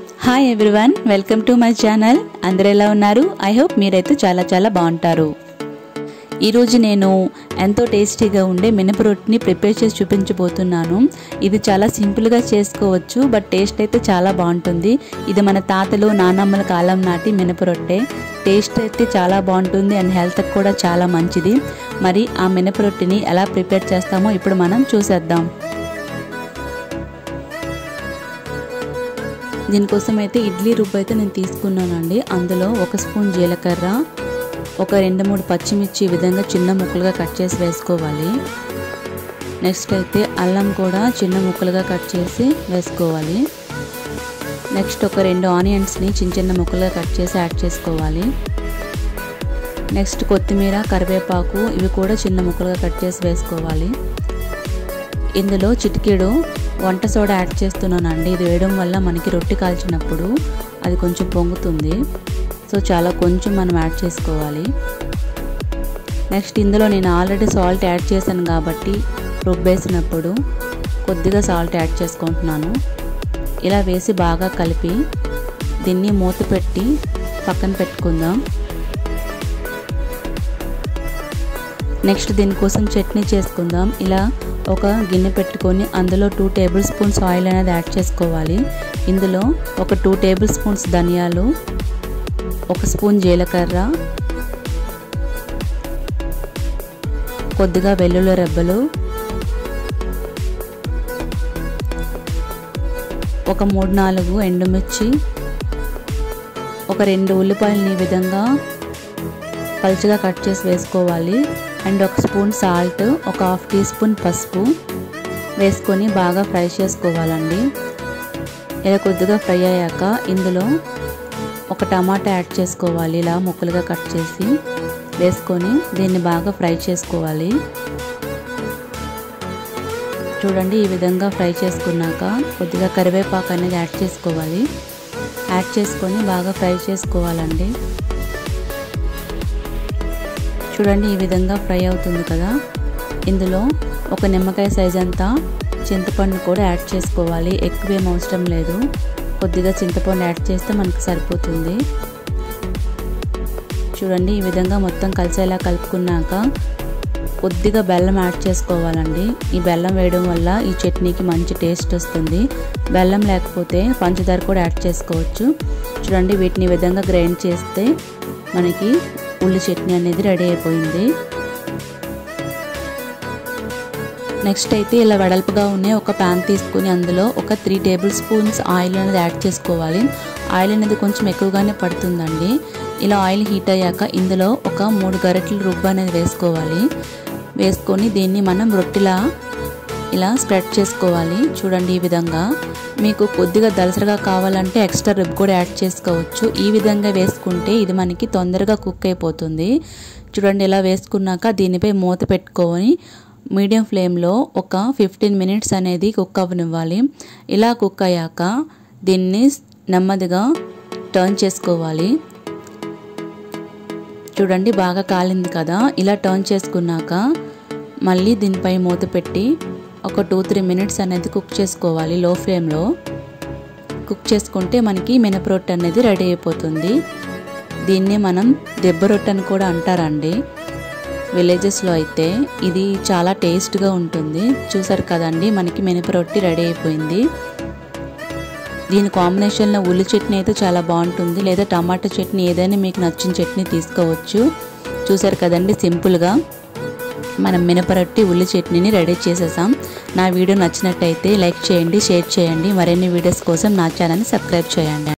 hi everyone welcome to my channel అందరు ఎలా ఉన్నారు ఐ హోప్ మీరైతే చాలా చాలా బాగుంటారు ఈరోజు నేను ఎంతో టేస్టీగా ఉండే మినప రొట్టిని ప్రిపేర్ చేసి చూపించబోతున్నాను ఇది చాలా సింపుల్గా చేసుకోవచ్చు బట్ టేస్ట్ అయితే చాలా బాగుంటుంది ఇది మన తాతలు నానమ్మల కాలం నాటి మినప రొట్టె టేస్ట్ అయితే చాలా బాగుంటుంది అండ్ హెల్త్కి కూడా చాలా మంచిది మరి ఆ మినప రొట్టిని ఎలా ప్రిపేర్ చేస్తామో ఇప్పుడు మనం చూసేద్దాం దీనికోసం అయితే ఇడ్లీ రుబ్బు అయితే నేను తీసుకున్నానండి అందులో ఒక స్పూన్ జీలకర్ర ఒక రెండు మూడు పచ్చిమిర్చి ఈ విధంగా చిన్న ముక్కలుగా కట్ చేసి వేసుకోవాలి నెక్స్ట్ అయితే అల్లం కూడా చిన్న ముక్కలుగా కట్ చేసి వేసుకోవాలి నెక్స్ట్ ఒక రెండు ఆనియన్స్ని చిన్న చిన్న ముక్కలుగా కట్ చేసి యాడ్ చేసుకోవాలి నెక్స్ట్ కొత్తిమీర కరివేపాకు ఇవి కూడా చిన్న ముక్కలుగా కట్ చేసి వేసుకోవాలి ఇందులో చిటికెడు వంట సోడా యాడ్ చేస్తున్నానండి ఇది వేయడం వల్ల మనకి రొట్టె కాల్చినప్పుడు అది కొంచెం పొంగుతుంది సో చాలా కొంచెం మనం యాడ్ చేసుకోవాలి నెక్స్ట్ ఇందులో నేను ఆల్రెడీ సాల్ట్ యాడ్ చేశాను కాబట్టి రుబ్బేసినప్పుడు కొద్దిగా సాల్ట్ యాడ్ చేసుకుంటున్నాను ఇలా వేసి బాగా కలిపి దీన్ని మూత పెట్టి పక్కన పెట్టుకుందాం నెక్స్ట్ దీనికోసం చట్నీ చేసుకుందాం ఇలా ఒక గిన్నె పెట్టుకొని అందులో టూ టేబుల్ స్పూన్స్ ఆయిల్ అనేది యాడ్ చేసుకోవాలి ఇందులో ఒక టూ టేబుల్ స్పూన్స్ ధనియాలు ఒక స్పూన్ జీలకర్ర కొద్దిగా వెల్లుల్లి రెబ్బలు ఒక మూడు నాలుగు ఎండుమిర్చి ఒక రెండు ఉల్లిపాయలని ఈ విధంగా పలుచగా కట్ చేసి వేసుకోవాలి అండ్ ఒక స్పూన్ సాల్ట్ ఒక హాఫ్ టీ స్పూన్ పసుపు వేసుకొని బాగా ఫ్రై చేసుకోవాలండి ఇలా కొద్దిగా ఫ్రై అయ్యాక ఇందులో ఒక టమాటా యాడ్ చేసుకోవాలి ఇలా ముక్కలుగా కట్ చేసి వేసుకొని దీన్ని బాగా ఫ్రై చేసుకోవాలి చూడండి ఈ విధంగా ఫ్రై చేసుకున్నాక కొద్దిగా కరివేపాకు అనేది యాడ్ చేసుకోవాలి యాడ్ చేసుకొని బాగా ఫ్రై చేసుకోవాలండి చూడండి ఈ విధంగా ఫ్రై అవుతుంది కదా ఇందులో ఒక నిమ్మకాయ సైజ్ అంతా చింతపండు కూడా యాడ్ చేసుకోవాలి ఎక్కువేం అవసరం లేదు కొద్దిగా చింతపండు యాడ్ చేస్తే మనకు సరిపోతుంది చూడండి ఈ విధంగా మొత్తం కలిసేలా కలుపుకున్నాక కొద్దిగా బెల్లం యాడ్ చేసుకోవాలండి ఈ బెల్లం వేయడం వల్ల ఈ చట్నీకి మంచి టేస్ట్ వస్తుంది బెల్లం లేకపోతే పంచదార కూడా యాడ్ చేసుకోవచ్చు చూడండి వీటిని ఈ విధంగా గ్రైండ్ చేస్తే మనకి ఉల్లి చట్నీ అనేది రెడీ అయిపోయింది నెక్స్ట్ అయితే ఇలా వెడల్పుగా ఉన్న ఒక ప్యాన్ తీసుకుని అందులో ఒక త్రీ టేబుల్ స్పూన్స్ ఆయిల్ అనేది యాడ్ చేసుకోవాలి ఆయిల్ అనేది కొంచెం ఎక్కువగానే పడుతుందండి ఇలా ఆయిల్ హీట్ అయ్యాక ఇందులో ఒక మూడు గరిటెలు రుబ్బు అనేది వేసుకోవాలి వేసుకొని దీన్ని మనం రొట్టెలా ఇలా స్ప్రెడ్ చేసుకోవాలి చూడండి ఈ విధంగా మీకు కొద్దిగా దలసరగా కావాలంటే ఎక్స్ట్రా రిబ్ కూడా యాడ్ చేసుకోవచ్చు ఈ విధంగా వేసుకుంటే ఇది మనకి తొందరగా కుక్ అయిపోతుంది చూడండి ఇలా వేసుకున్నాక దీనిపై మూత పెట్టుకొని మీడియం ఫ్లేమ్లో ఒక ఫిఫ్టీన్ మినిట్స్ అనేది కుక్ అవ్వనివ్వాలి ఇలా కుక్ అయ్యాక దీన్ని నెమ్మదిగా టర్న్ చేసుకోవాలి చూడండి బాగా కాలింది కదా ఇలా టర్న్ చేసుకున్నాక మళ్ళీ దీనిపై మూత పెట్టి ఒక టూ త్రీ మినిట్స్ అనేది కుక్ చేసుకోవాలి లో ఫ్లేమ్లో కుక్ చేసుకుంటే మనకి మినపరొట్టె అనేది రెడీ అయిపోతుంది దీన్ని మనం దెబ్బ రొట్టె అని కూడా అంటారండి విలేజెస్లో అయితే ఇది చాలా టేస్ట్గా ఉంటుంది చూసారు కదండి మనకి మినపరొట్టి రెడీ అయిపోయింది దీని కాంబినేషన్లో ఉల్లి చట్నీ అయితే చాలా బాగుంటుంది లేదా టమాటా చట్నీ ఏదైనా మీకు నచ్చిన చట్నీ తీసుకోవచ్చు చూసారు కదండి సింపుల్గా మనం మినపరొట్టి ఉల్లి చట్నీని రెడీ చేసేసాం నా వీడియో నచ్చినట్టయితే లైక్ చేయండి షేర్ చేయండి మరిన్ని వీడియోస్ కోసం నా ఛానల్ని సబ్స్క్రైబ్ చేయండి